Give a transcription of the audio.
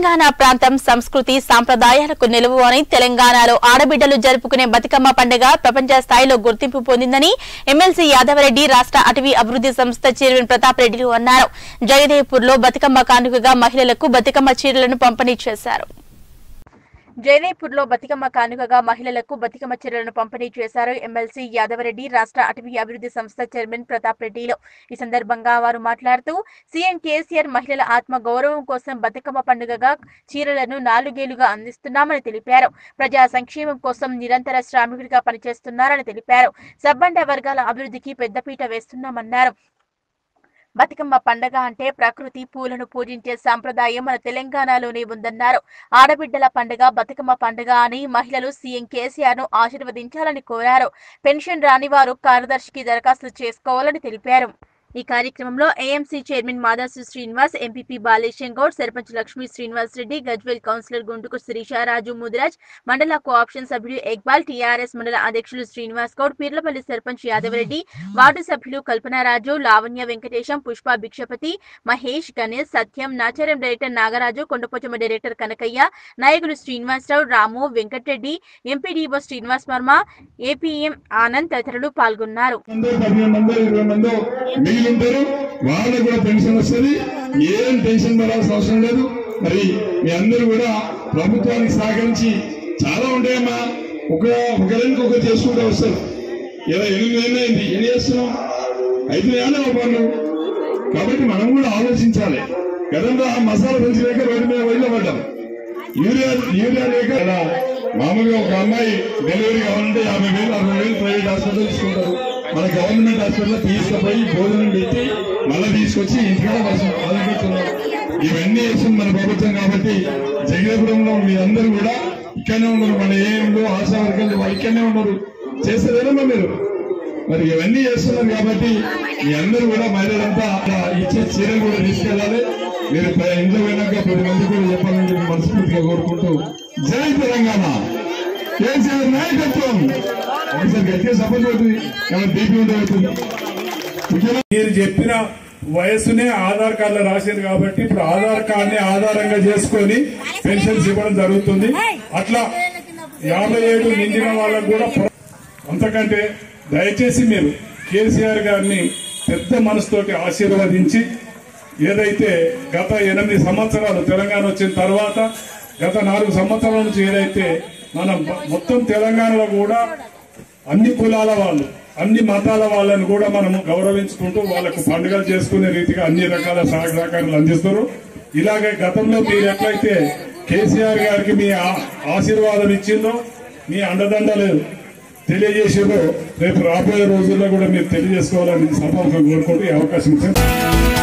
తెలంగాణ ప్రాంతం సంస్కృతి సాంప్రదాయాలకు నిలువు అని తెలంగాణలో ఆడబిడ్డలు జరుపుకునే బతుకమ్మ పండుగ ప్రపంచ స్థాయిలో గుర్తింపు పొందిందని ఎమ్మెల్సీ యాదవరెడ్డి రాష్ట్ర అటవీ అభివృద్ధి సంస్థ చైర్మన్ ప్రతాప్ రెడ్డిలు అన్నారు జగదేవ్పూర్ లో బతుకమ్మ కానుకగా మహిళలకు బతుకమ్మ చీరలను పంపిణీ చేశారు జయదేపూర్ లో బతుకమ్మ కానుకగా మహిళలకు బతుకమ్మ చీరలను పంపిణీ చేశారు ఎమ్మెల్సీ యాదవరెడ్డి రాష్ట్ర అటవీ అభివృద్ధి సంస్థ చైర్మన్ ప్రతాప్ రెడ్డిలు ఈ సందర్భంగా వారు మాట్లాడుతూ సీఎం కేసీఆర్ మహిళల ఆత్మ గౌరవం కోసం బతుకమ్మ పండుగగా చీరలను నాలుగేళ్లుగా అందిస్తున్నామని తెలిపారు ప్రజా సంక్షేమం కోసం నిరంతర శ్రామికుడిగా పనిచేస్తున్నారని తెలిపారు సబ్బండ వర్గాల అభివృద్ధికి పెద్దపీట వేస్తున్నామన్నారు బతుకమ్మ పండగ అంటే ప్రకృతి పూలను పూజించే సాంప్రదాయం మన తెలంగాణలోనే ఉందన్నారు ఆడబిడ్డల పండుగ బతుకమ్మ పండుగ అని మహిళలు సీఎం కేసీఆర్ ను ఆశీర్వదించాలని కోరారు పెన్షన్ రాని వారు కార్యదర్శికి దరఖాస్తు చేసుకోవాలని తెలిపారు ఈ కార్యక్రమంలో AMC chairman Madasu Srinivas MPP Baleshem Goud sarpanch Lakshmi Srinivas Reddy Gajwel councillor Guntuku Sirisha Raju Mudiraj mandal co-option సభ్యుడు ఎక్బాల్ టీఆర్ఎస్ మండల అధ్యక్షులు శ్రీనివాస్ గౌడ్ పీర్లపల్లి సర్పంచ్ యాదవరెడ్డి వార్డు సభ్యులు కల్పనారాజు లావణ్య వెంకటేశం పుష్ప భిక్షపతి మహేష్ గణేష్ సత్యం నాచారం డైరెక్టర్ నాగరాజు కొండపోచమ్మ డైరెక్టర్ కనకయ్య నాయకులు శ్రీనివాసరావు రాము వెంకటరెడ్డి ఎంపీడీఓ శ్రీనివాస్ వర్మ ఏపీఎం ఆనంద్ తదితరులు పాల్గొన్నారు మందో పదిహేను మందో ఇరవై మందో మిగిలింటారు వాళ్ళకు కూడా పెన్షన్ వస్తుంది ఏం టెన్షన్ పడాల్సిన అవసరం లేదు మరి మీ అందరూ కూడా ప్రభుత్వానికి సహకరించి చాలా ఉంటాయమ్మా ఒక ఒకరికి ఒకరు చేసుకుంటూ వస్తారు ఇలా ఎనిమిది ఏళ్ళు అయింది ఏం చేస్తున్నాం ఐదు ఏళ్ళ పనులు కాబట్టి మనం కూడా ఆలోచించాలి గతంలో ఆ మసాలా పెంచి లేక రోడ్డు మీద వైలో పడ్డాం యూరియా యూరియా లేక ఇలా మామూలుగా ఒక అమ్మాయి డెలివరీ కావాలంటే యాభై వేలు అరవై వేలు ప్రైవేట్ హాస్పిటల్ తీసుకుంటారు మన గవర్నమెంట్ హాస్పిటల్ తీసుకుపోయి భోజనం పెట్టి మళ్ళీ తీసుకొచ్చి ఇంటికాడ వర్షం ఆలోచిస్తున్నారు ఇవన్నీ చేస్తుంది మన ప్రభుత్వం కాబట్టి జగదేపురంలో మీ అందరూ కూడా ఇక్కడనే ఉన్నారు మన ఏఎంలో ఆశా వర్గాలు వాళ్ళు ఇక్కడనే ఉన్నారు చేస్తారేనమ్మా మీరు మరి ఇవన్నీ చేస్తున్నారు కాబట్టి మీ అందరూ కూడా మహిళలంతా అలా ఇచ్చే చీరలు కూడా తీసుకెళ్ళాలి మీరు ప- ఇంట్లో పోయినాక పది మంది కూడా చెప్పాలని చెప్పి మనస్ఫూర్తిగా కోరుకుంటూ జై తెలంగాణ కేసీఆర్ నాయకత్వం ఒకసారి గట్టిగా సపోర్ట్ అవుతుంది ఏమైనా బీపీ ఉంటే అవుతుంది ముఖ్యమంత్రి మీరు చెప్పిన వయసునే ఆధార్ కార్డులో రాసింది కాబట్టి ఇప్పుడు ఆధార్ కార్డుని ఆధారంగా చేసుకొని పెన్షన్స్ ఇవ్వడం జరుగుతుంది అట్లా యాభై ఏడు నిండిన వాళ్ళకు కూడా ప్ర- అంతకంటే దయచేసి మీరు కేసీఆర్ గారిని పెద్ద మనసుతోటి ఆశీర్వదించి ఏదైతే గత ఎనిమిది సంవత్సరాలు తెలంగాణ వచ్చిన తర్వాత గత నాలుగు సంవత్సరాల నుంచి ఏదైతే మనం మొత్తం తెలంగాణలో కూడా అన్ని కులాల వాళ్ళు అన్ని మతాల వాళ్ళని కూడా మనము గౌరవించుకుంటూ వాళ్ళకు పండుగలు చేసుకునే రీతిగా అన్ని రకాల సహాయ సహకారాలు అందిస్తారు ఇలాగే గతంలో మీరు ఎట్లయితే కేసీఆర్ గారికి మీ ఆ- ఆశీర్వాదం ఇచ్చిందో మీ అండదండలు తెలియజేసిందో రేపు రాబోయే రోజుల్లో కూడా మీరు తెలియజేసుకోవాలని సభకు కోరుకుంటూ ఈ అవకాశం ఇచ్చారు